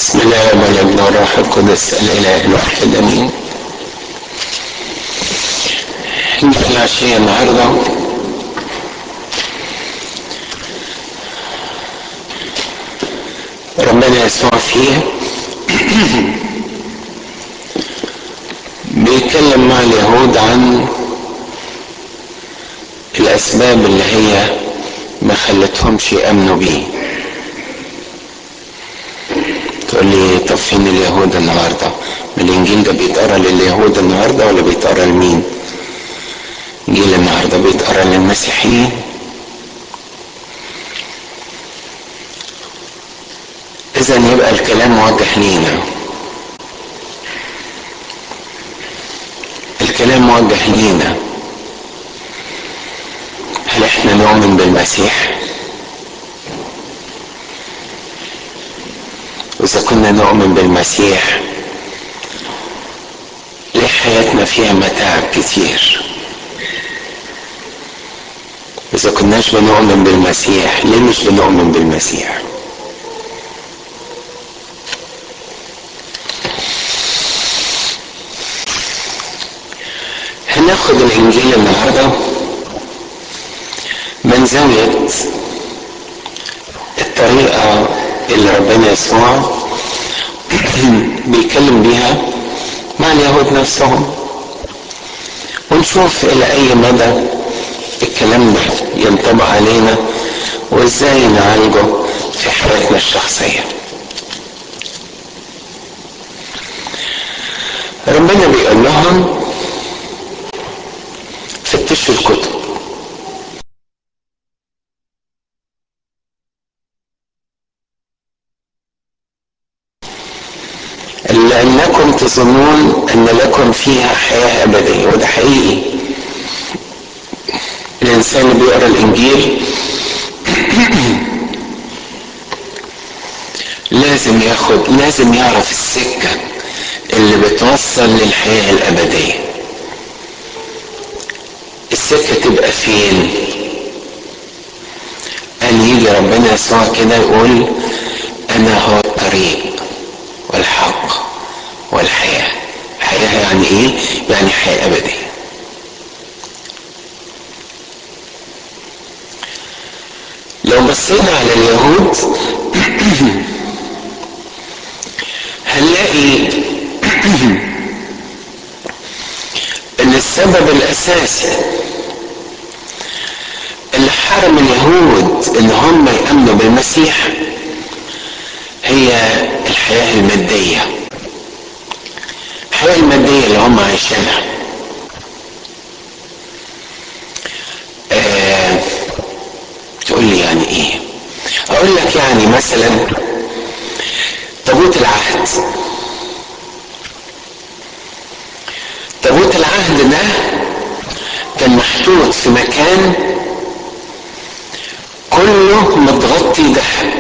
بسم الله والابن والروح القدس الاله الواحد امين احنا في العشيه النهارده ربنا يسوع فيه بيتكلم مع اليهود عن الاسباب اللي هي ما خلتهمش يامنوا بيه تقول لي طب فين اليهود النهارده الانجيل ده بيتقرا لليهود النهارده ولا بيتقرا لمين انجيل النهارده بيتقرا للمسيحيين اذا يبقى الكلام واضح لينا الكلام موجه لينا هل احنا نؤمن بالمسيح واذا كنا نؤمن بالمسيح ليه حياتنا فيها متاعب كتير اذا كناش بنؤمن بالمسيح ليه مش بنؤمن بالمسيح هناخد الانجيل النهارده من زاويه الطريقه اللي ربنا يسوع بيتكلم بيها مع اليهود نفسهم ونشوف الى اي مدى الكلام ده ينطبق علينا وازاي نعالجه في حياتنا الشخصيه ربنا بيقول لهم فتشوا الكتب لأنكم تظنون أن لكم فيها حياة أبدية وده حقيقي الإنسان اللي بيقرأ الإنجيل لازم ياخد لازم يعرف السكة اللي بتوصل للحياة الأبدية السكة تبقى فين قال يجي ربنا يسوع كده يقول أنا هو الطريق والحق والحياة حياة يعني ايه يعني حياة ابدية لو بصينا على اليهود هنلاقي ان السبب الاساسي اللي حرم اليهود ان هم يامنوا بالمسيح هي الحياة المادية الحياة المادية اللي هم عايشينها آه تقول لي يعني ايه اقول لك يعني مثلا تابوت العهد تابوت العهد ده كان محطوط في مكان كله متغطي ذهب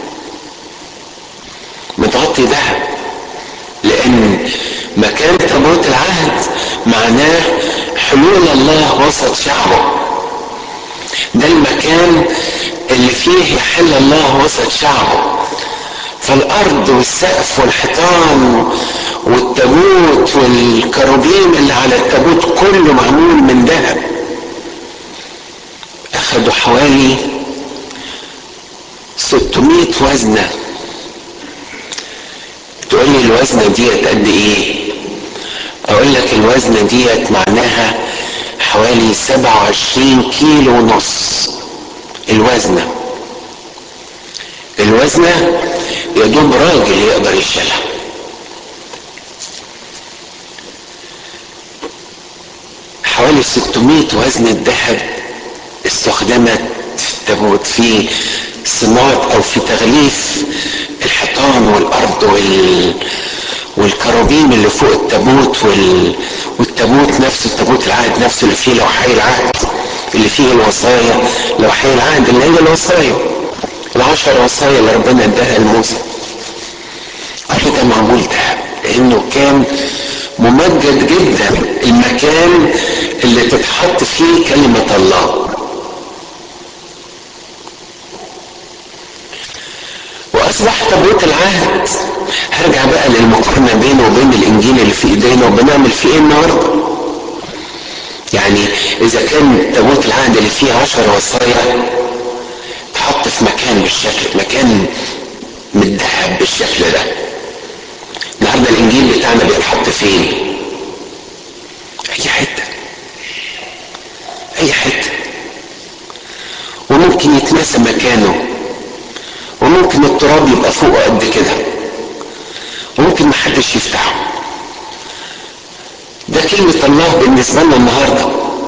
متغطي ذهب لان مكان تابوت العهد معناه حلول الله وسط شعبه ده المكان اللي فيه يحل الله وسط شعبه فالارض والسقف والحيطان والتابوت والكروبيم اللي على التابوت كله معمول من ذهب اخدوا حوالي 600 وزنه تقول لي الوزنة ديت قد ايه اقول لك الوزنة ديت معناها حوالي سبعة وعشرين كيلو ونص الوزنة الوزنة يا دوب راجل يقدر يشيلها حوالي 600 وزنة ذهب استخدمت في التابوت في صناعة او في تغليف الحيطان والارض وال والكرابين اللي فوق التابوت وال... والتابوت نفسه التابوت العهد نفسه اللي فيه لوحي العهد اللي فيه الوصايا لوحي العهد اللي هي الوصايا العشر وصايا اللي ربنا اداها لموسى كل ده معمول ذهب لانه كان ممجد جدا المكان اللي تتحط فيه كلمة الله اصبح تابوت العهد هرجع بقى للمقارنة بينه وبين الانجيل اللي في ايدينا وبنعمل فيه ايه النهارده يعني اذا كان تابوت العهد اللي فيه عشر وصايا اتحط في مكان بالشكل مكان متذهب بالشكل ده النهارده الانجيل بتاعنا بيتحط فين اي حته اي حته وممكن يتنسى مكانه وممكن التراب يبقى فوقه قد كده وممكن محدش يفتحه ده كلمة الله بالنسبة لنا النهاردة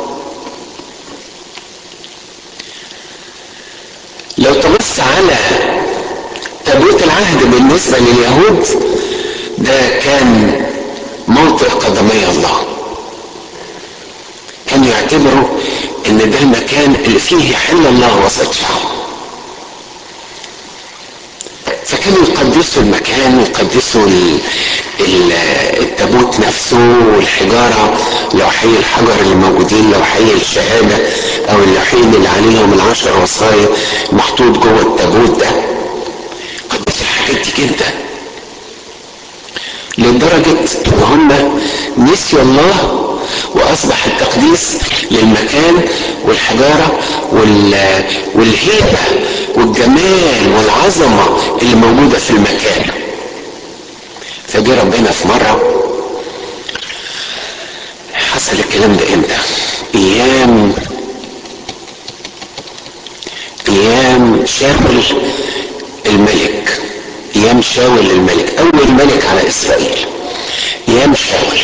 لو تبص على تابوت العهد بالنسبة لليهود ده كان موطئ قدمي الله كانوا يعتبروا ان ده المكان اللي فيه يحل الله وسط شعبه فكانوا يقدسوا المكان ويقدسوا التابوت نفسه والحجارة لوحي الحجر اللي موجودين لوحي الشهادة او اللوحين اللي عليهم العشر وصايا محطوط جوه التابوت ده قدسوا الحاجات دي جدا لدرجة ان هم نسيوا الله واصبح التقديس للمكان والحجارة والهيبة والجمال والعظمة اللي موجودة في المكان فجي ربنا في مرة حصل الكلام ده امتى ايام ايام شاول الملك ايام شاول الملك اول ملك على اسرائيل ايام شاول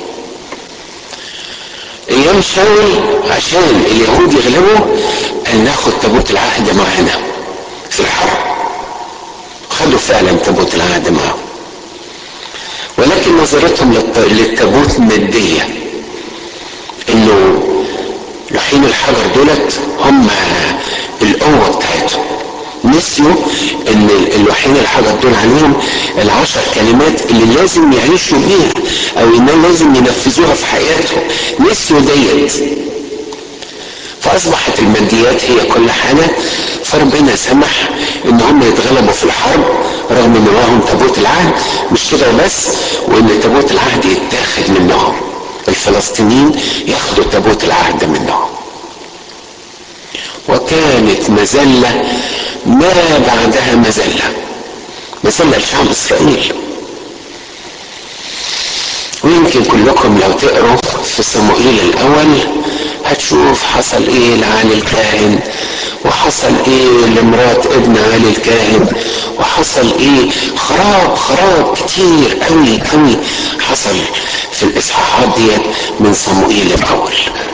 ايام شاول عشان اليهود يغلبوا قال ناخد تابوت العهد معانا في الحرب خدوا فعلا تابوت العهد معاهم ولكن نظرتهم للتابوت مادية انه لوحين الحجر دولت هم القوة بتاعتهم نسيوا ان اللوحين الحجر دول عليهم العشر كلمات اللي لازم يعيشوا بيها او ان لازم ينفذوها في حياتهم نسيوا ديت فاصبحت الماديات هي كل حاجه فربنا سمح ان هم يتغلبوا في الحرب رغم ان معاهم تابوت العهد مش كده وبس وان تابوت العهد يتاخد منهم الفلسطينيين ياخدوا تابوت العهد منهم وكانت مذله ما بعدها مذله مذله لشعب اسرائيل ويمكن كلكم لو تقروا في صموئيل الاول هتشوف حصل ايه لعلي الكاهن وحصل ايه لمرات ابن علي الكاهن وحصل ايه خراب خراب كتير قوي قوي حصل في الاصحاحات ديت من صموئيل الاول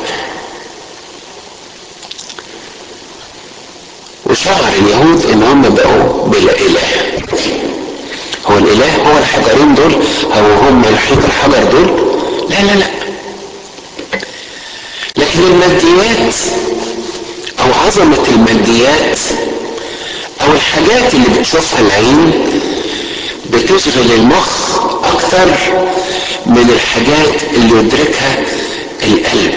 وشعر اليهود ان هم بقوا بلا اله هو الاله هو الحجرين دول او هم لحيط الحجر دول لا لا لا لكن الماديات او عظمة الماديات او الحاجات اللي بتشوفها العين بتشغل المخ اكتر من الحاجات اللي يدركها القلب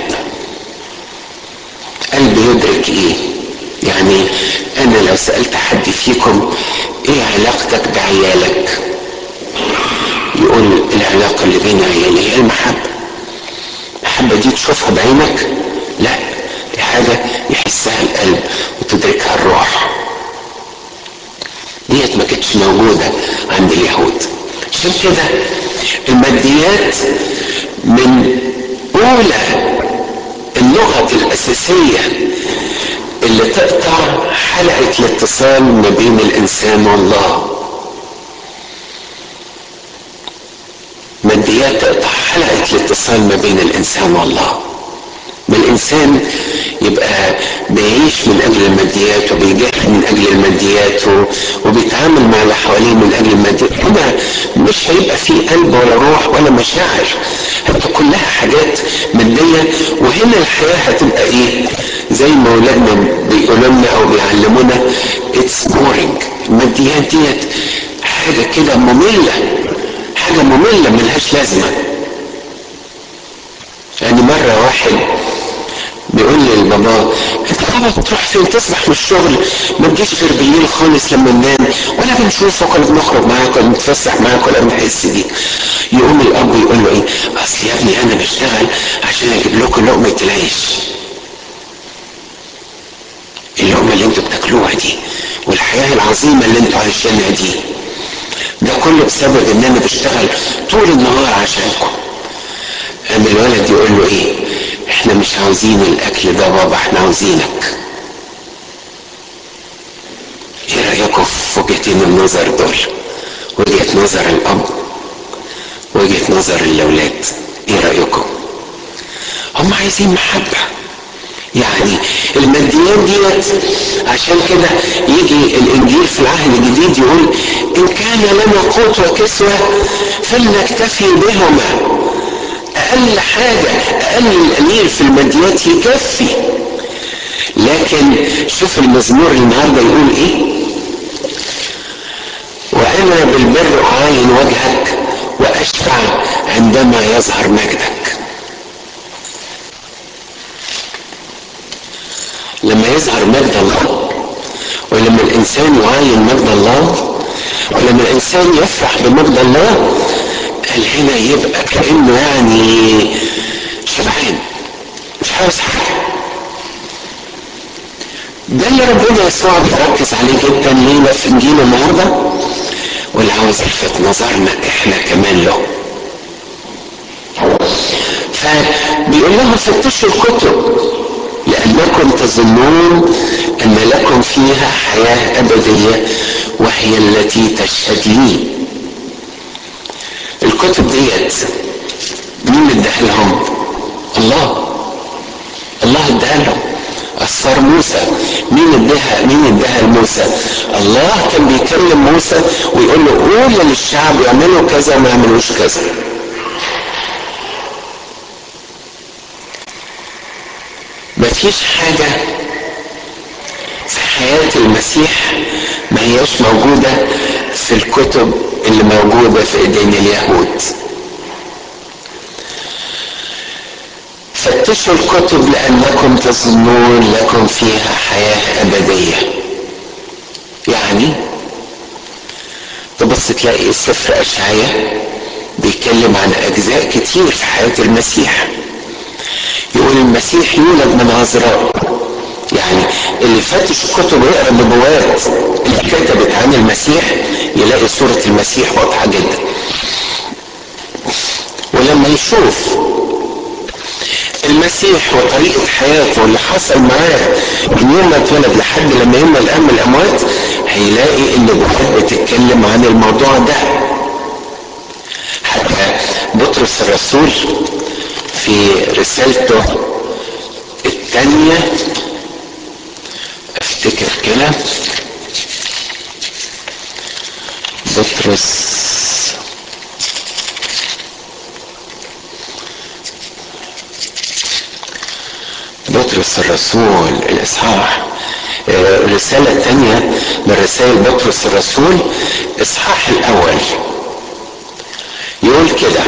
قلب يدرك ايه يعني انا لو سألت حد فيكم ايه علاقتك بعيالك يقول العلاقة اللي بين عيالي هي المحبة المحبة دي تشوفها بعينك لا دي حاجة يحسها القلب وتدركها الروح ديت ما كانتش موجودة عند اليهود عشان كده الماديات من أولى النقط الأساسية اللي تقطع حلقة الاتصال ما بين الإنسان والله ماديات تقطع حلقة الاتصال ما بين الإنسان والله ما الإنسان يبقى بيعيش من أجل الماديات وبيجاهد من أجل الماديات وبيتعامل مع اللي حواليه من أجل الماديات هنا مش هيبقى فيه قلب ولا روح ولا مشاعر هتبقى كلها حاجات مادية وهنا الحياة هتبقى إيه زي ما أولادنا بيقولوا لنا أو بيعلمونا اتس بورينج الماديات ديت حاجة كده مملة حاجة مملة ملهاش لازمة يعني مرة واحد بيقول لي لبابا انت بابا بتروح فين تصبح من الشغل ما تجيش غير بالليل خالص لما ننام ولا بنشوفك ولا بنخرج معاك ولا بنتفسح معاك ولا بنحس بيك يقوم الاب يقول له ايه اصل يا ابني انا بشتغل عشان اجيب لكم لقمه العيش اللقمه اللي انتوا بتاكلوها دي والحياه العظيمه اللي انتوا عايشينها دي ده كله بسبب ان انا بشتغل طول النهار عشانكم قام الولد يقول له ايه احنا مش عاوزين الاكل ده بابا احنا عاوزينك ايه رايكم في وجهتين النظر دول وجهه نظر الاب وجهه نظر الاولاد ايه رايكم هم عايزين محبه يعني الماديات ديت عشان كده يجي الانجيل في العهد الجديد يقول ان كان لنا قوت وكسوه فلنكتفي بهما اقل حاجه اقل القليل في الماديات يكفي لكن شوف المزمور النهارده يقول ايه وانا بالبر اعاين وجهك واشفع عندما يظهر مجدك لما يظهر مجد الله ولما الانسان يعاين مجد الله ولما الانسان يفرح بمجد الله قال هنا يبقى كانه يعني شبعان مش عاوز حاجه ده اللي ربنا يسوع بيركز عليه جدا لينا في انجيل النهارده واللي عاوز يلفت نظرنا احنا كمان له فبيقول لهم فتشوا الكتب لأنكم تظنون أن لكم فيها حياة أبدية وهي التي تشهد لي الكتب ديت مين اداها لهم الله الله اداها لهم أسفار موسى مين اداها مين اداها لموسى الله كان بيكلم موسى ويقول له قول للشعب يعملوا كذا وما يعملوش كذا مفيش حاجة في حياة المسيح ما هياش موجودة في الكتب اللي موجودة في ايدين اليهود فتشوا الكتب لأنكم تظنون لكم فيها حياة أبدية يعني تبص تلاقي سفر أشعية بيتكلم عن أجزاء كتير في حياة المسيح يقول المسيح يولد من عذراء يعني اللي فتش الكتب ويقرا النبوات اللي كتبت عن المسيح يلاقي صورة المسيح واضحة جدا ولما يشوف المسيح وطريقة حياته واللي حصل معاه من يوم ما اتولد لحد لما يوم الأم من الأموات هيلاقي النبوات بتتكلم عن الموضوع ده حتى بطرس الرسول في رسالته الثانية افتكر كده بطرس بطرس الرسول الاصحاح الرسالة الثانية من رسائل بطرس الرسول اصحاح الاول يقول كده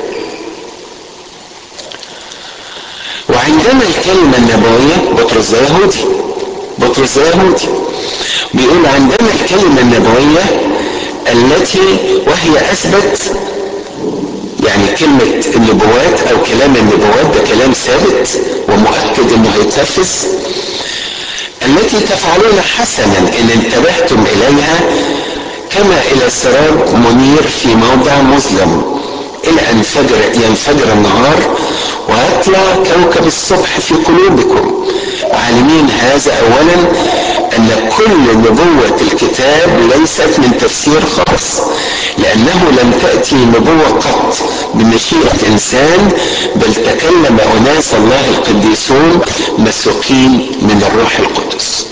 وعندنا الكلمة النبوية بطرس ده يهودي بطرس ده يهودي بيقول عندنا الكلمة النبوية التي وهي أثبت يعني كلمة النبوات أو كلام النبوات ده كلام ثابت ومؤكد إنه هيتنفذ التي تفعلون حسنا إن انتبهتم إليها كما إلى سراب منير في موضع مظلم إلى أن ينفجر, ينفجر النهار ويطلع كوكب الصبح في قلوبكم عالمين هذا أولا أن كل نبوة الكتاب ليست من تفسير خاص لأنه لم تأتي نبوة قط بمشيئة إنسان بل تكلم أناس الله القديسون مسوقين من الروح القدس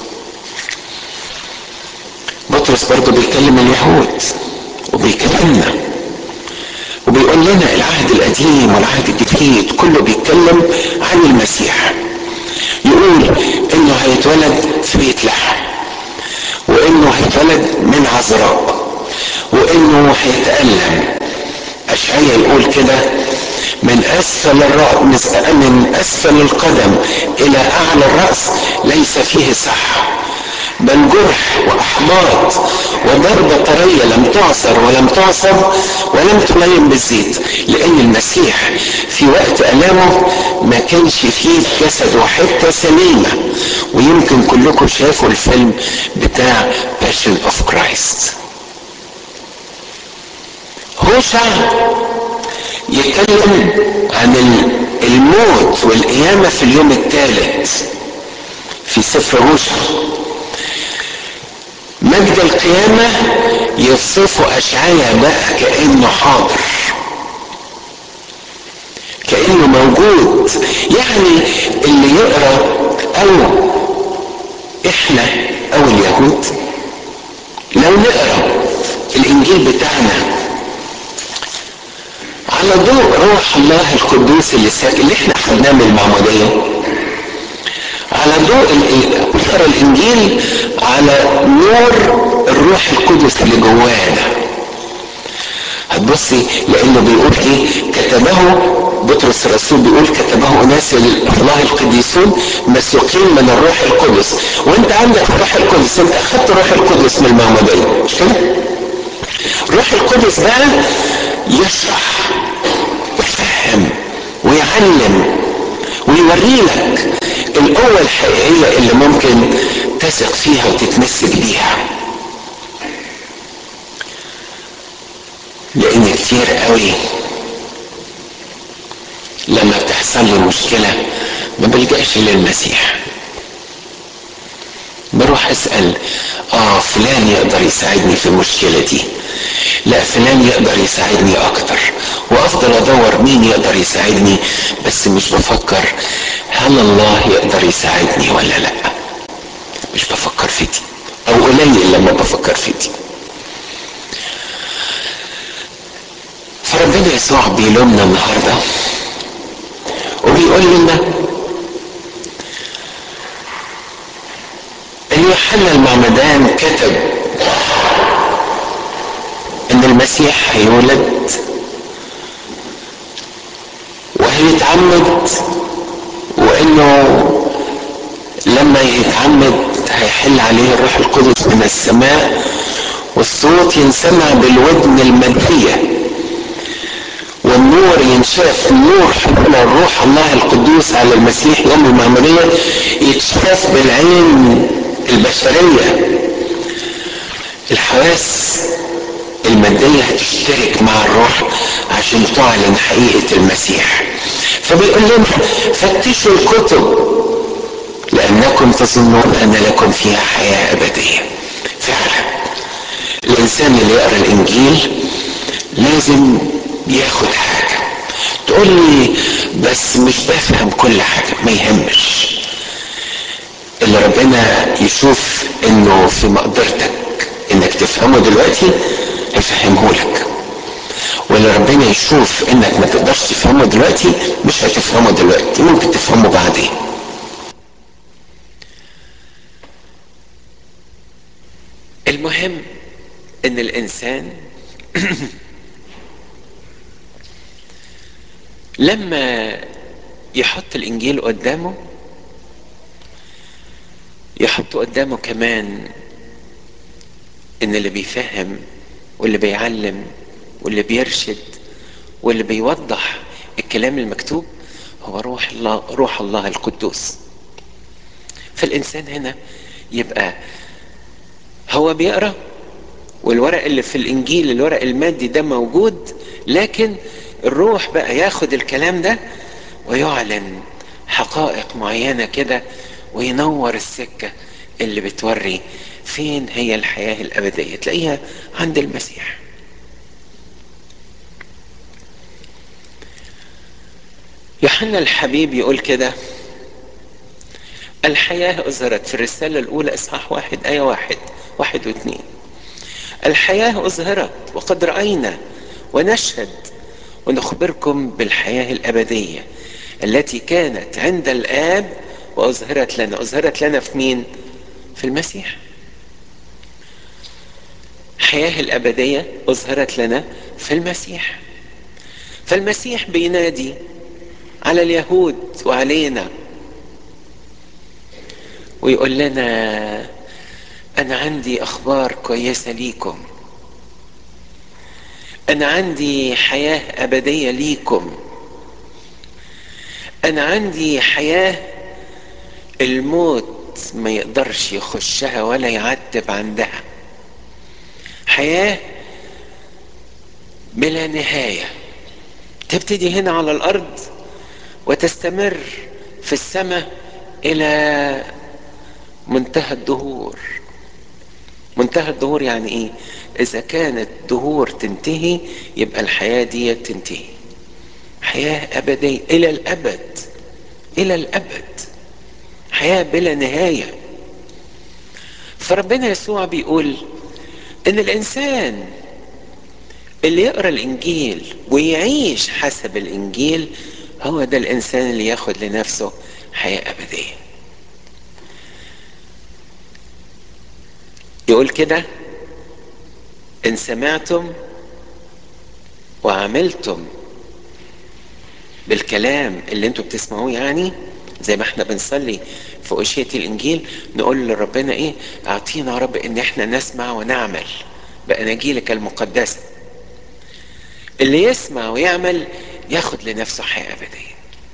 بطرس برضه بيكلم اليهود وبيكلمنا وبيقول لنا العهد القديم والعهد الجديد كله بيتكلم عن المسيح يقول انه هيتولد في بيت لحم وانه هيتولد من عذراء وانه هيتألم اشعيا يقول كده من اسفل الرأس من اسفل القدم الى اعلى الرأس ليس فيه صحة بل جرح واحباط وضربة طرية لم تعصر ولم تعصب ولم تلين بالزيت لان المسيح في وقت الامه ما كانش فيه في جسده حتة سليمة ويمكن كلكم شافوا الفيلم بتاع Passion of Christ هوشع يتكلم عن الموت والقيامة في اليوم الثالث في سفر هوشع مجد القيامة يوصفه أشعيا بقى كأنه حاضر كأنه موجود يعني اللي يقرأ أو إحنا أو اليهود لو نقرأ الإنجيل بتاعنا على ضوء روح الله القدوس اللي ساكن اللي احنا خدناه من المعمودية على ضوء نقرا الانجيل على نور الروح القدس اللي جوانا هتبصي لانه بيقول ايه كتبه بطرس الرسول بيقول كتبه اناس الله القديسون مسوقين من الروح القدس وانت عندك الروح القدس انت اخذت الروح القدس من المعموديه مش كده؟ الروح القدس بقى يشرح ويفهم ويعلم ويوري لك القوة الحقيقية اللي ممكن تثق فيها وتتمسك بيها لان كتير قوي لما بتحصل لي مشكلة ما بلجأش للمسيح بروح اسأل اه فلان يقدر يساعدني في المشكلة دي لا فلان يقدر يساعدني اكتر وافضل ادور مين يقدر يساعدني بس مش بفكر هل الله يقدر يساعدني ولا لا مش بفكر في دي او قليل لما بفكر في دي فربنا يسوع بيلومنا النهارده وبيقول لنا ان يوحنا المعمدان كتب ان المسيح هيولد وهيتعمد وانه لما يتعمد هيحل عليه الروح القدس من السماء والصوت ينسمع بالودن المادية والنور ينشاف نور حمل الروح الله القدوس على المسيح يوم المعمودية يتشاف بالعين البشرية الحواس المادية هتشترك مع الروح عشان تعلن حقيقة المسيح فبيقول لنا فتشوا الكتب لأنكم تظنون أن لكم فيها حياة أبدية فعلا الإنسان اللي يقرأ الإنجيل لازم ياخد حاجة تقول لي بس مش بفهم كل حاجة ما يهمش اللي ربنا يشوف انه في مقدرتك انك تفهمه دلوقتي هيفهمه لك واللي ربنا يشوف انك ما تقدرش تفهمه دلوقتي مش هتفهمه دلوقتي ممكن تفهمه بعدين المهم ان الانسان لما يحط الانجيل قدامه يحط قدامه كمان ان اللي بيفهم واللي بيعلم واللي بيرشد واللي بيوضح الكلام المكتوب هو روح الله روح الله القدوس فالانسان هنا يبقى هو بيقرا والورق اللي في الانجيل الورق المادي ده موجود لكن الروح بقى ياخد الكلام ده ويعلن حقائق معينه كده وينور السكه اللي بتوري فين هي الحياه الابديه تلاقيها عند المسيح يوحنا الحبيب يقول كده الحياة أظهرت في الرسالة الأولى إصحاح واحد آية واحد واحد واثنين الحياة أظهرت وقد رأينا ونشهد ونخبركم بالحياة الأبدية التي كانت عند الآب وأظهرت لنا أظهرت لنا في مين؟ في المسيح الحياة الأبدية أظهرت لنا في المسيح فالمسيح بينادي على اليهود وعلينا ويقول لنا انا عندي اخبار كويسه ليكم انا عندي حياه ابديه ليكم انا عندي حياه الموت ما يقدرش يخشها ولا يعتب عندها حياه بلا نهايه تبتدي هنا على الارض وتستمر في السماء الى منتهى الدهور منتهى الدهور يعني ايه اذا كانت دهور تنتهي يبقى الحياة دي تنتهي حياة ابدية الى الابد الى الابد حياة بلا نهاية فربنا يسوع بيقول ان الانسان اللي يقرا الانجيل ويعيش حسب الانجيل هو ده الانسان اللي ياخد لنفسه حياه ابديه يقول كده ان سمعتم وعملتم بالكلام اللي انتوا بتسمعوه يعني زي ما احنا بنصلي في أشية الإنجيل نقول لربنا إيه أعطينا يا رب إن احنا نسمع ونعمل بأناجيلك المقدسة اللي يسمع ويعمل ياخد لنفسه حياة أبدية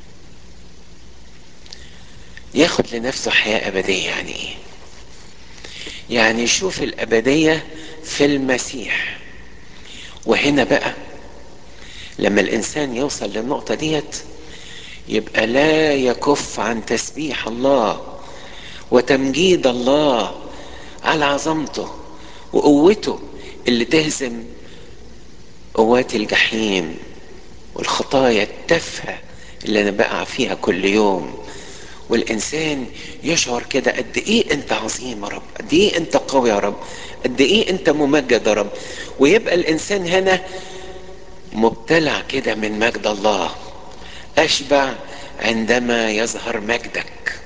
ياخد لنفسه حياة أبدية يعني إيه يعني يشوف الأبدية في المسيح وهنا بقى لما الإنسان يوصل للنقطة ديت يبقى لا يكف عن تسبيح الله وتمجيد الله على عظمته وقوته اللي تهزم قوات الجحيم والخطايا التافهه اللي انا بقع فيها كل يوم والانسان يشعر كده قد ايه انت عظيم يا رب قد ايه انت قوي يا رب قد ايه انت ممجد يا رب ويبقى الانسان هنا مبتلع كده من مجد الله اشبع عندما يظهر مجدك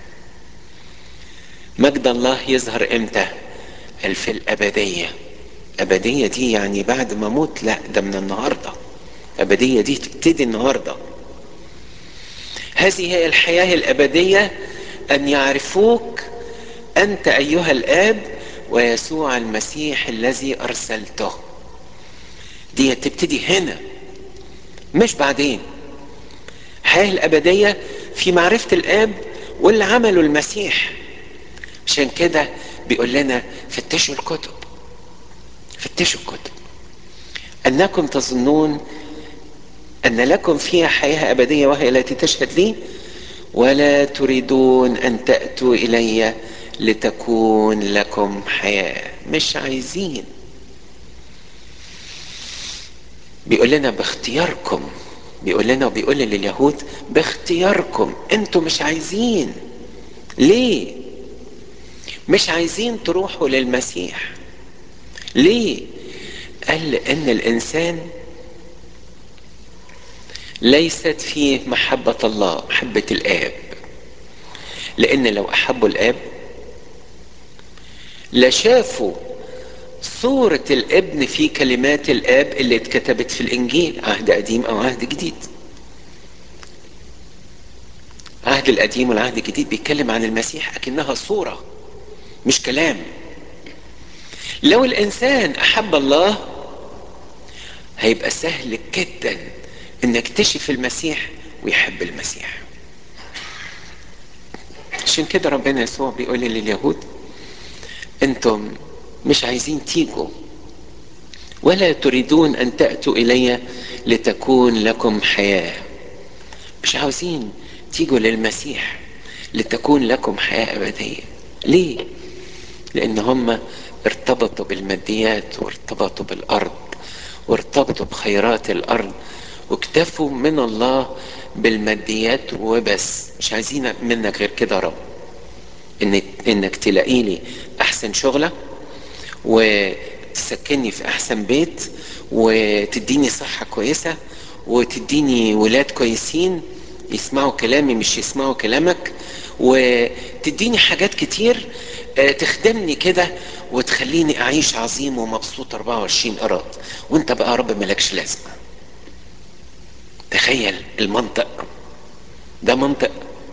مجد الله يظهر امتى قال في الابديه ابديه دي يعني بعد ما اموت لا ده من النهارده ابديه دي تبتدي النهارده هذه هي الحياه الابديه ان يعرفوك انت ايها الاب ويسوع المسيح الذي ارسلته دي تبتدي هنا مش بعدين الحياه الابديه في معرفه الاب واللي عمله المسيح عشان كده بيقول لنا فتشوا الكتب فتشوا الكتب انكم تظنون ان لكم فيها حياه ابديه وهي التي تشهد لي ولا تريدون ان تاتوا الي لتكون لكم حياه مش عايزين بيقول لنا باختياركم بيقول لنا وبيقول لليهود باختياركم انتوا مش عايزين ليه مش عايزين تروحوا للمسيح ليه قال لان الانسان ليست فيه محبة الله محبة الآب لأن لو أحبوا الآب لشافوا صورة الابن في كلمات الآب اللي اتكتبت في الإنجيل عهد قديم أو عهد جديد عهد القديم والعهد الجديد بيتكلم عن المسيح أكنها صورة مش كلام لو الإنسان أحب الله هيبقى سهل جدا ان يكتشف المسيح ويحب المسيح عشان كده ربنا يسوع بيقول لليهود انتم مش عايزين تيجوا ولا تريدون ان تاتوا الي لتكون لكم حياه مش عاوزين تيجوا للمسيح لتكون لكم حياه ابديه ليه لان هم ارتبطوا بالماديات وارتبطوا بالارض وارتبطوا بخيرات الارض واكتفوا من الله بالماديات وبس مش عايزين منك غير كده يا رب إن انك تلاقي لي احسن شغله وتسكنني في احسن بيت وتديني صحه كويسه وتديني ولاد كويسين يسمعوا كلامي مش يسمعوا كلامك وتديني حاجات كتير تخدمني كده وتخليني اعيش عظيم ومبسوط 24 قرات وانت بقى يا رب مالكش لازمه تخيل المنطق ده منطق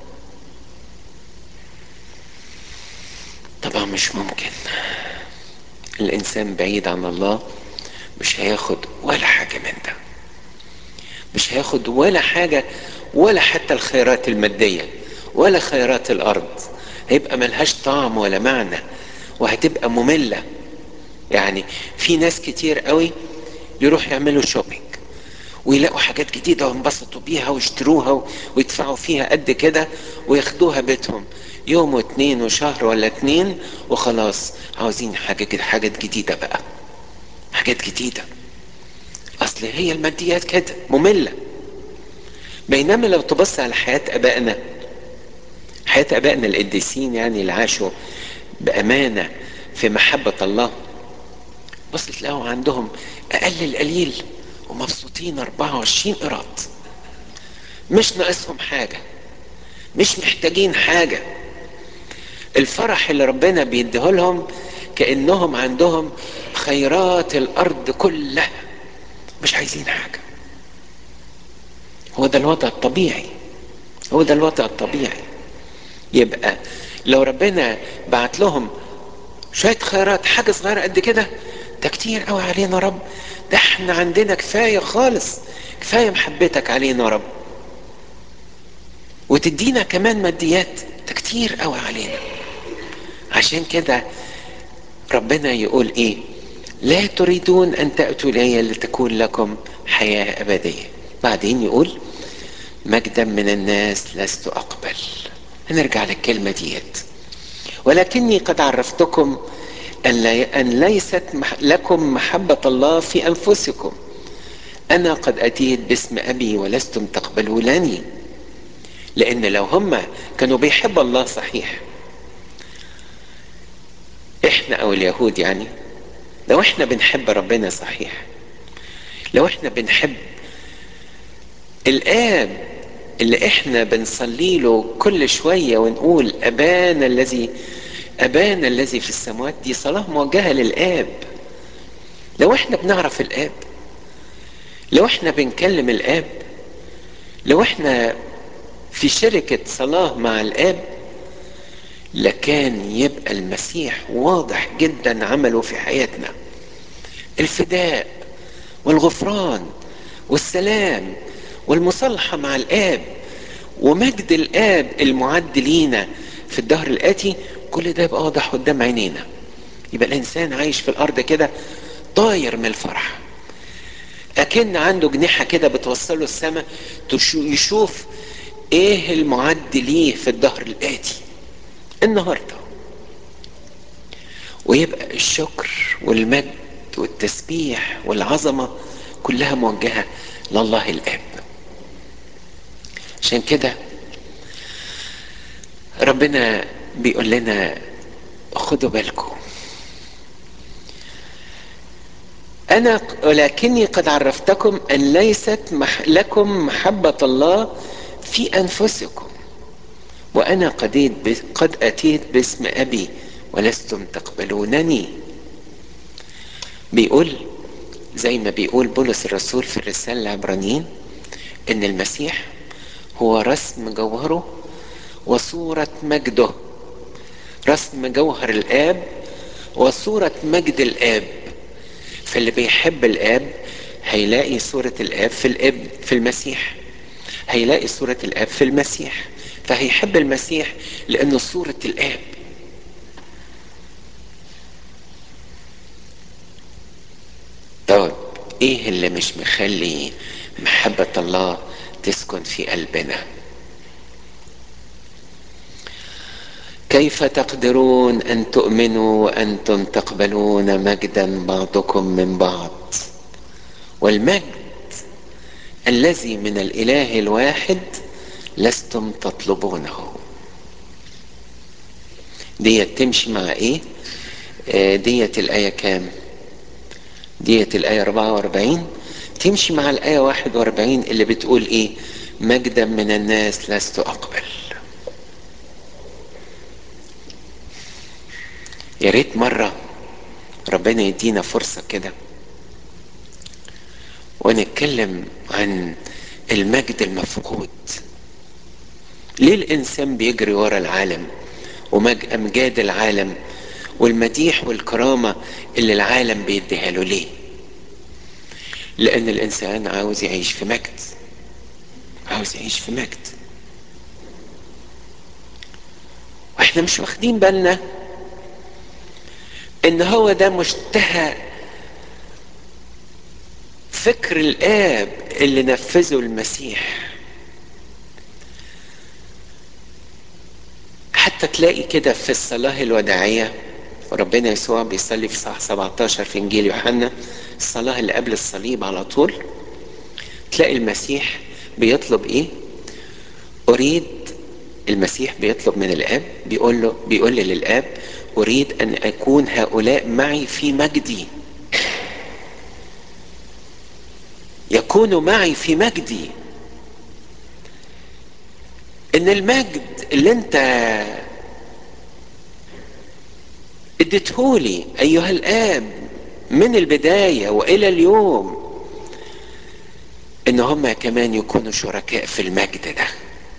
طبعا مش ممكن الانسان بعيد عن الله مش هياخد ولا حاجة من ده مش هياخد ولا حاجة ولا حتى الخيرات المادية ولا خيرات الارض هيبقى ملهاش طعم ولا معنى وهتبقى مملة يعني في ناس كتير قوي يروح يعملوا شوبينج ويلاقوا حاجات جديدة وينبسطوا بيها ويشتروها ويدفعوا فيها قد كده وياخدوها بيتهم يوم واتنين وشهر ولا اتنين وخلاص عاوزين حاجة كده حاجات جديدة بقى حاجات جديدة اصل هي الماديات كده مملة بينما لو تبص على حياة ابائنا حياة ابائنا القديسين يعني اللي عاشوا بامانة في محبة الله بص تلاقوا عندهم اقل القليل ومبسوطين 24 قراط مش ناقصهم حاجة مش محتاجين حاجة الفرح اللي ربنا بيديه لهم كأنهم عندهم خيرات الأرض كلها مش عايزين حاجة هو ده الوضع الطبيعي هو ده الوضع الطبيعي يبقى لو ربنا بعت لهم شوية خيرات حاجة صغيرة قد كده ده كتير قوي علينا رب ده احنا عندنا كفاية خالص كفاية محبتك علينا رب وتدينا كمان ماديات ده كتير قوي علينا عشان كده ربنا يقول ايه لا تريدون ان تأتوا الي لتكون لكم حياة ابدية بعدين يقول مجدا من الناس لست اقبل هنرجع للكلمة ديت ولكني قد عرفتكم أن ليست لكم محبة الله في أنفسكم أنا قد أتيت باسم أبي ولستم تقبلونني لأن لو هم كانوا بيحب الله صحيح إحنا أو اليهود يعني لو إحنا بنحب ربنا صحيح لو إحنا بنحب الآب اللي إحنا بنصلي له كل شوية ونقول أبانا الذي أبانا الذي في السماوات دي صلاة موجهة للآب لو احنا بنعرف الآب لو احنا بنكلم الآب لو احنا في شركة صلاة مع الآب لكان يبقى المسيح واضح جدا عمله في حياتنا الفداء والغفران والسلام والمصالحة مع الآب ومجد الآب المعد لينا في الدهر الآتي كل ده يبقى واضح قدام عينينا يبقى الانسان عايش في الارض كده طاير من الفرح اكن عنده جنيحه كده بتوصله السماء يشوف ايه المعد ليه في الدهر الاتي النهارده ويبقى الشكر والمجد والتسبيح والعظمه كلها موجهه لله الاب عشان كده ربنا بيقول لنا خدوا بالكم أنا ولكني قد عرفتكم أن ليست مح لكم محبة الله في أنفسكم وأنا قد قد أتيت باسم أبي ولستم تقبلونني بيقول زي ما بيقول بولس الرسول في الرسالة العبرانيين إن المسيح هو رسم جوهره وصورة مجده رسم جوهر الآب وصورة مجد الآب فاللي بيحب الآب هيلاقي صورة الآب في الابن في المسيح هيلاقي صورة الآب في المسيح فهيحب المسيح لأنه صورة الآب طب ايه اللي مش مخلي محبة الله تسكن في قلبنا كيف تقدرون ان تؤمنوا وانتم تقبلون مجدا بعضكم من بعض والمجد الذي من الاله الواحد لستم تطلبونه ديت تمشي مع ايه آه ديت الايه كام ديت الايه 44 تمشي مع الايه 41 اللي بتقول ايه مجدا من الناس لست اقبل يا ريت مرة ربنا يدينا فرصة كده ونتكلم عن المجد المفقود ليه الانسان بيجري ورا العالم وامجاد العالم والمديح والكرامه اللي العالم بيديها له ليه لان الانسان عاوز يعيش في مجد عاوز يعيش في مجد واحنا مش واخدين بالنا ان هو ده مشتهى فكر الاب اللي نفذه المسيح حتى تلاقي كده في الصلاة الوداعية ربنا يسوع بيصلي في صح 17 في انجيل يوحنا الصلاة اللي قبل الصليب على طول تلاقي المسيح بيطلب ايه اريد المسيح بيطلب من الاب بيقول له بيقول للاب اريد ان اكون هؤلاء معي في مجدي يكونوا معي في مجدي ان المجد اللي انت اديتهولي ايها الاب من البدايه والى اليوم ان هم كمان يكونوا شركاء في المجد ده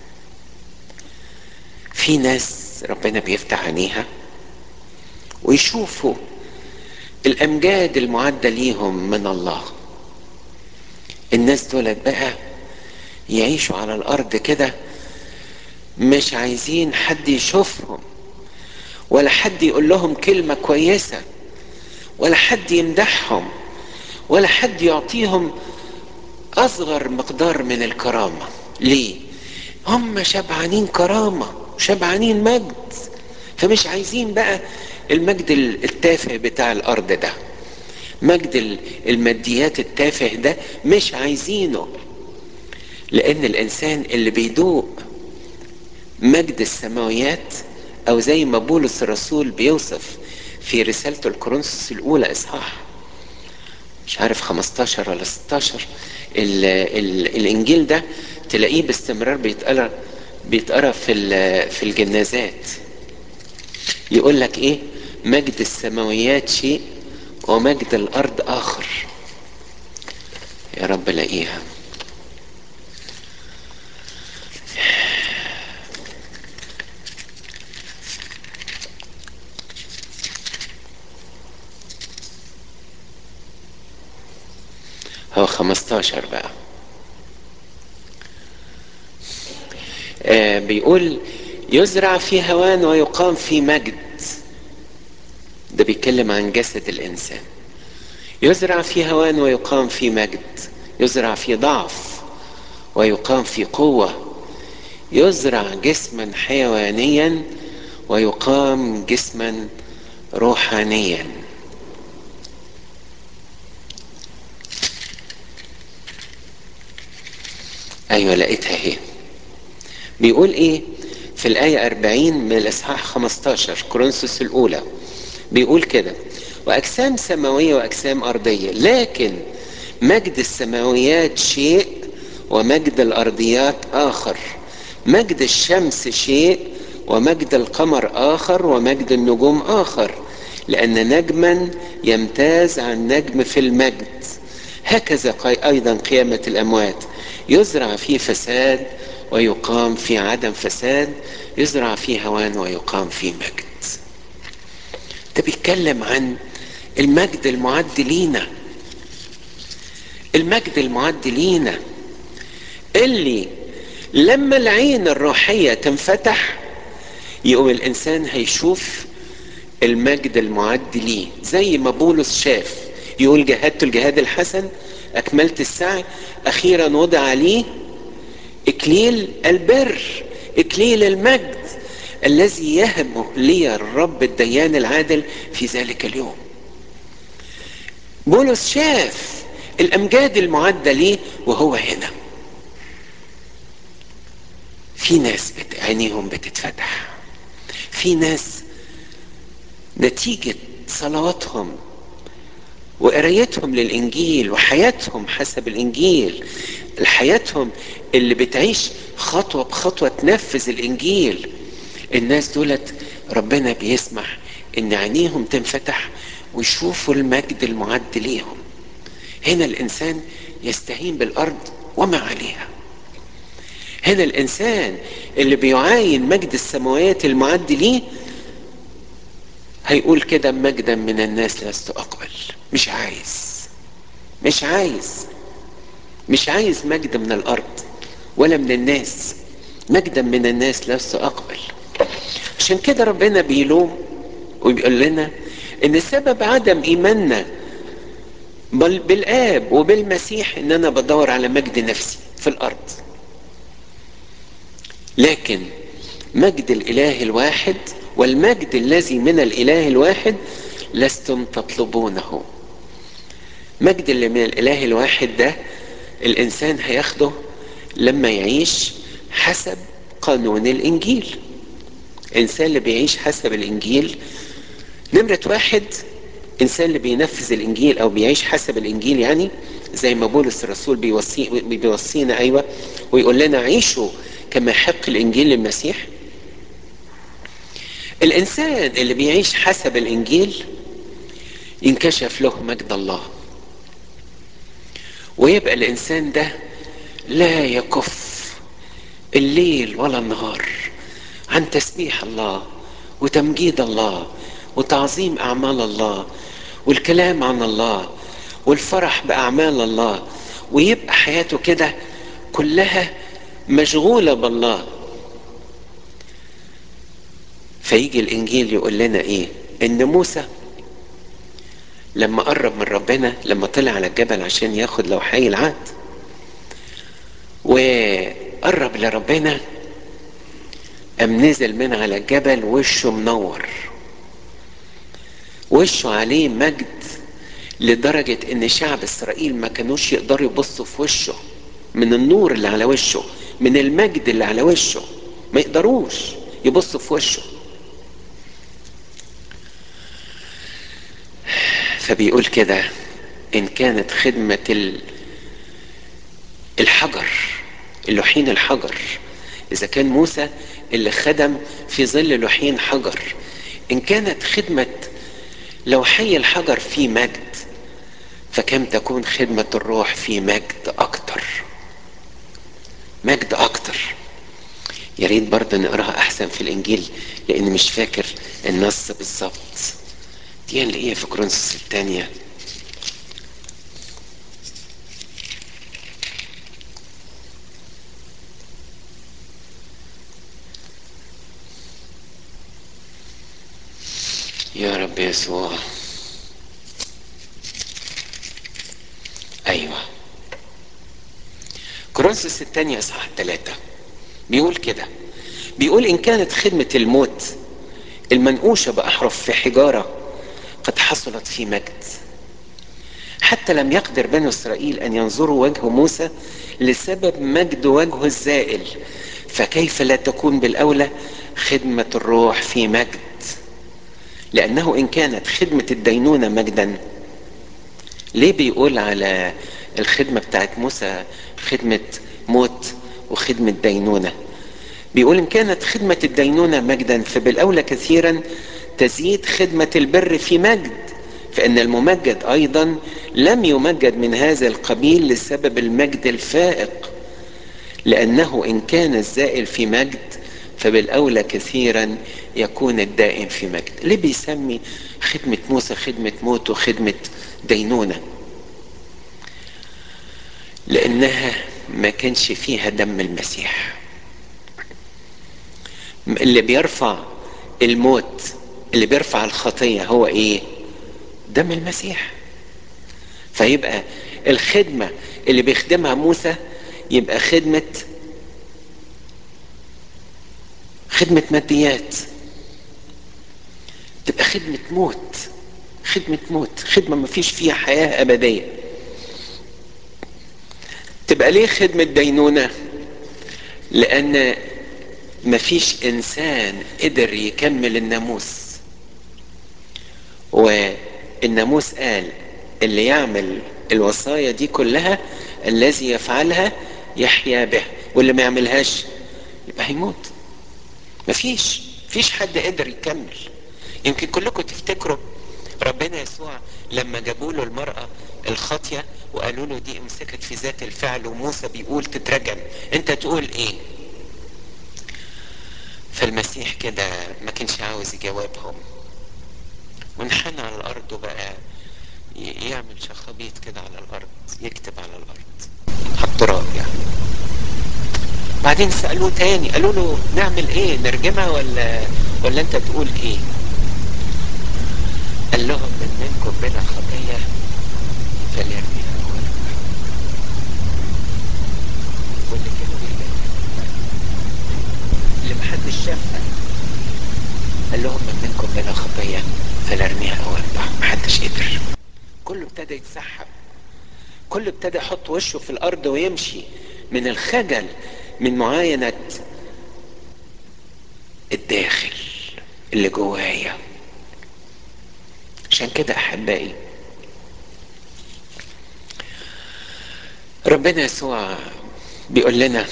في ناس ربنا بيفتح عينيها ويشوفوا الامجاد المعده ليهم من الله الناس دولت بقى يعيشوا على الارض كده مش عايزين حد يشوفهم ولا حد يقول لهم كلمه كويسه ولا حد يمدحهم ولا حد يعطيهم اصغر مقدار من الكرامه ليه هم شبعانين كرامه شبعانين مجد فمش عايزين بقى المجد التافه بتاع الارض ده مجد الماديات التافه ده مش عايزينه لان الانسان اللي بيدوق مجد السماويات او زي ما بولس الرسول بيوصف في رسالته الكورنثوس الاولى اصحاح مش عارف 15 ولا 16 ال ال الانجيل ده تلاقيه باستمرار بيتقرا بيتقرا في في الجنازات يقول لك ايه مجد السماويات شيء ومجد الارض اخر يا رب لاقيها هو 15 بقى آه بيقول يزرع في هوان ويقام في مجد ده بيتكلم عن جسد الانسان يزرع في هوان ويقام في مجد يزرع في ضعف ويقام في قوه يزرع جسما حيوانيا ويقام جسما روحانيا ايوه لقيتها اهي بيقول ايه في الآية 40 من الإصحاح 15 كورنثوس الأولى بيقول كده وأجسام سماوية وأجسام أرضية لكن مجد السماويات شيء ومجد الأرضيات آخر مجد الشمس شيء ومجد القمر آخر ومجد النجوم آخر لأن نجما يمتاز عن نجم في المجد هكذا أيضا قيامة الأموات يزرع فيه فساد ويقام في عدم فساد يزرع في هوان ويقام في مجد ده بيتكلم عن المجد المعد لينا المجد المعد لينا اللي لما العين الروحية تنفتح يقوم الإنسان هيشوف المجد المعد ليه زي ما بولس شاف يقول جهدت الجهاد الحسن أكملت السعي أخيرا وضع لي إكليل البر إكليل المجد الذي يهبه لي الرب الديان العادل في ذلك اليوم بولس شاف الأمجاد المعدة ليه وهو هنا في ناس بت... عينيهم بتتفتح في ناس نتيجة صلواتهم وقرايتهم للإنجيل وحياتهم حسب الإنجيل حياتهم اللي بتعيش خطوة بخطوة تنفذ الإنجيل الناس دولت ربنا بيسمح إن عينيهم تنفتح ويشوفوا المجد المعد ليهم هنا الإنسان يستهين بالأرض وما عليها هنا الانسان اللي بيعاين مجد السماوات المعد ليه هيقول كده مجدا من الناس لست اقبل مش عايز مش عايز مش عايز مجد من الارض ولا من الناس مجدا من الناس لست اقبل عشان كده ربنا بيلوم وبيقول لنا ان سبب عدم ايماننا بل بالاب وبالمسيح ان انا بدور على مجد نفسي في الارض لكن مجد الاله الواحد والمجد الذي من الاله الواحد لستم تطلبونه مجد اللي من الاله الواحد ده الانسان هياخده لما يعيش حسب قانون الانجيل الانسان اللي بيعيش حسب الانجيل نمرة واحد انسان اللي بينفذ الانجيل او بيعيش حسب الانجيل يعني زي ما بولس الرسول بيوصي بيوصينا ايوه ويقول لنا عيشوا كما يحق الانجيل للمسيح الانسان اللي بيعيش حسب الانجيل ينكشف له مجد الله ويبقى الانسان ده لا يكف الليل ولا النهار عن تسبيح الله وتمجيد الله وتعظيم اعمال الله والكلام عن الله والفرح باعمال الله ويبقى حياته كده كلها مشغوله بالله فيجي الانجيل يقول لنا ايه ان موسى لما قرب من ربنا لما طلع على الجبل عشان ياخد لوحي العهد وقرب لربنا قام نزل من على الجبل وشه منور وشه عليه مجد لدرجة ان شعب اسرائيل ما كانوش يقدروا يبصوا في وشه من النور اللي على وشه من المجد اللي على وشه ما يقدروش يبصوا في وشه فبيقول كده ان كانت خدمة الحجر اللوحين الحجر اذا كان موسى اللي خدم في ظل لوحين حجر ان كانت خدمة لوحي الحجر في مجد فكم تكون خدمة الروح في مجد اكتر مجد اكتر يا ريت برضه نقراها احسن في الانجيل لان مش فاكر النص بالظبط دي اللي هي في كورنثوس الثانيه يا رب يسوع ايوه كورنثوس الثانية اصحاح ثلاثة بيقول كده بيقول ان كانت خدمة الموت المنقوشة بأحرف في حجارة قد حصلت في مجد حتى لم يقدر بنو اسرائيل ان ينظروا وجه موسى لسبب مجد وجهه الزائل فكيف لا تكون بالاولى خدمة الروح في مجد لأنه إن كانت خدمة الدينونة مجدا ليه بيقول على الخدمة بتاعت موسى خدمة موت وخدمة دينونة بيقول إن كانت خدمة الدينونة مجدا فبالأولى كثيرا تزيد خدمة البر في مجد فإن الممجد أيضا لم يمجد من هذا القبيل لسبب المجد الفائق لأنه إن كان الزائل في مجد فبالأولى كثيرا يكون الدائم في مجد ليه بيسمي خدمة موسى خدمة موت وخدمة دينونة لأنها ما كانش فيها دم المسيح اللي بيرفع الموت اللي بيرفع الخطية هو ايه دم المسيح فيبقى الخدمة اللي بيخدمها موسى يبقى خدمة خدمة ماديات تبقى خدمة موت خدمة موت خدمة ما فيش فيها حياة أبدية تبقى ليه خدمة دينونة لأن ما فيش إنسان قدر يكمل الناموس والناموس قال اللي يعمل الوصايا دي كلها الذي يفعلها يحيا به واللي ما يعملهاش يبقى هيموت مفيش مفيش حد قدر يكمل يمكن كلكم تفتكروا ربنا يسوع لما جابوا له المرأة الخاطية وقالوا له دي امسكت في ذات الفعل وموسى بيقول تترجم انت تقول ايه فالمسيح كده ما كانش عاوز يجاوبهم وانحنى على الارض وبقى يعمل شخابيط كده على الارض يكتب على الارض على التراب يعني بعدين سألوه تاني قالوا له نعمل ايه نرجمها ولا ولا انت تقول ايه قال لهم من منكم بلا خطية فليرميها اول واللي كانوا بيرميها اللي محدش شافها قال لهم من منكم بلا خطية فليرميها اول محدش قدر كله ابتدى يتسحب كله ابتدى يحط وشه في الارض ويمشي من الخجل من معاينة الداخل اللي جوايا عشان كده احبائي ربنا يسوع بيقول لنا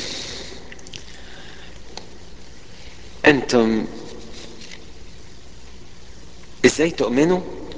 انتم ازاي تؤمنوا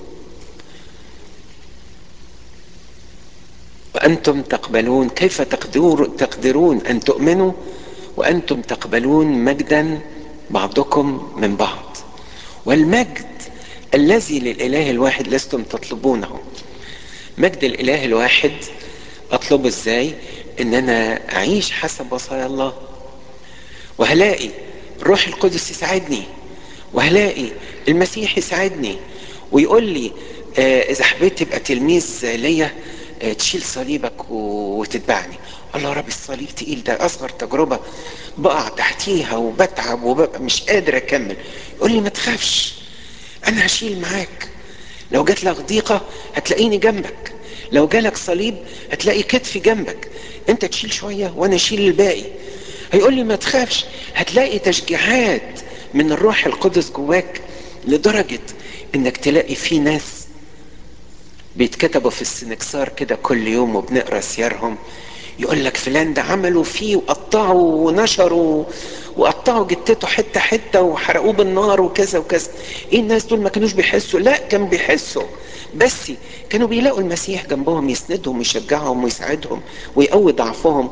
وانتم تقبلون كيف تقدر تقدرون ان تؤمنوا وانتم تقبلون مجدا بعضكم من بعض والمجد الذي للاله الواحد لستم تطلبونه مجد الاله الواحد اطلبه ازاي ان انا اعيش حسب وصايا الله وهلاقي الروح القدس يساعدني وهلاقي المسيح يساعدني ويقول لي آه اذا حبيت تبقى تلميذ ليا آه تشيل صليبك وتتبعني الله رب الصليب تقيل ده اصغر تجربة بقع تحتيها وبتعب وببقى مش قادر اكمل يقول لي ما تخافش انا هشيل معاك لو جات لك ضيقة هتلاقيني جنبك لو جالك صليب هتلاقي كتفي جنبك انت تشيل شوية وانا اشيل الباقي هيقول لي ما تخافش هتلاقي تشجيعات من الروح القدس جواك لدرجة انك تلاقي في ناس بيتكتبوا في السنكسار كده كل يوم وبنقرا سيرهم يقول لك فلان ده عملوا فيه وقطعوا ونشروا وقطعوا جتته حته حته وحرقوه بالنار وكذا وكذا ايه الناس دول ما كانوش بيحسوا لا كانوا بيحسوا بس كانوا بيلاقوا المسيح جنبهم يسندهم ويشجعهم ويساعدهم ويقوي ضعفهم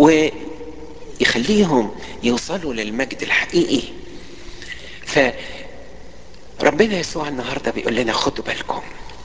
ويخليهم يوصلوا للمجد الحقيقي فربنا يسوع النهارده بيقول لنا خدوا بالكم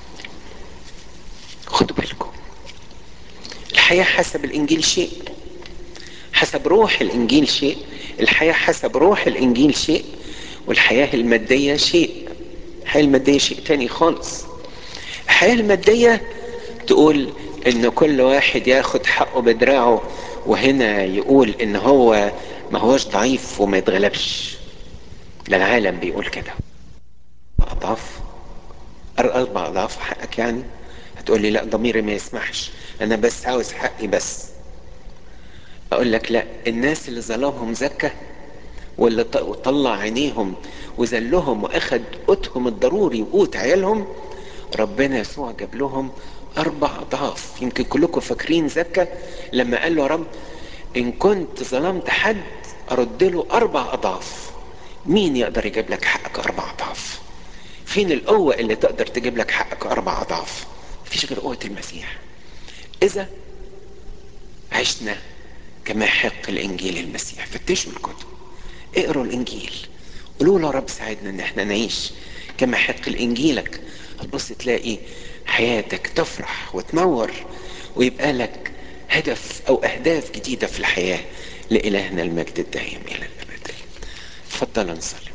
خدوا بالكم الحياة حسب الإنجيل شيء حسب روح الإنجيل شيء الحياة حسب روح الإنجيل شيء والحياة المادية شيء الحياة المادية شيء تاني خالص الحياة المادية تقول إن كل واحد ياخد حقه بدراعه وهنا يقول إن هو ما هوش ضعيف وما يتغلبش ده العالم بيقول كده أضعاف أربع أضعاف حقك يعني هتقول لي لا ضميري ما يسمحش انا بس عاوز حقي بس اقول لك لا الناس اللي ظلمهم زكى واللي طلع عينيهم وذلهم واخد قوتهم الضروري وقوت عيالهم ربنا يسوع جاب لهم اربع اضعاف يمكن كلكم فاكرين زكى لما قال له يا رب ان كنت ظلمت حد ارد له اربع اضعاف مين يقدر يجيب لك حقك اربع اضعاف فين القوه اللي تقدر تجيب لك حقك اربع اضعاف مفيش غير قوه المسيح إذا عشنا كما يحق الإنجيل المسيح فتشوا الكتب اقروا الإنجيل قولوا له رب ساعدنا إن احنا نعيش كما يحق الإنجيلك هتبص تلاقي حياتك تفرح وتنور ويبقى لك هدف أو أهداف جديدة في الحياة لإلهنا المجد الدائم إلى الأبد تفضل نصلي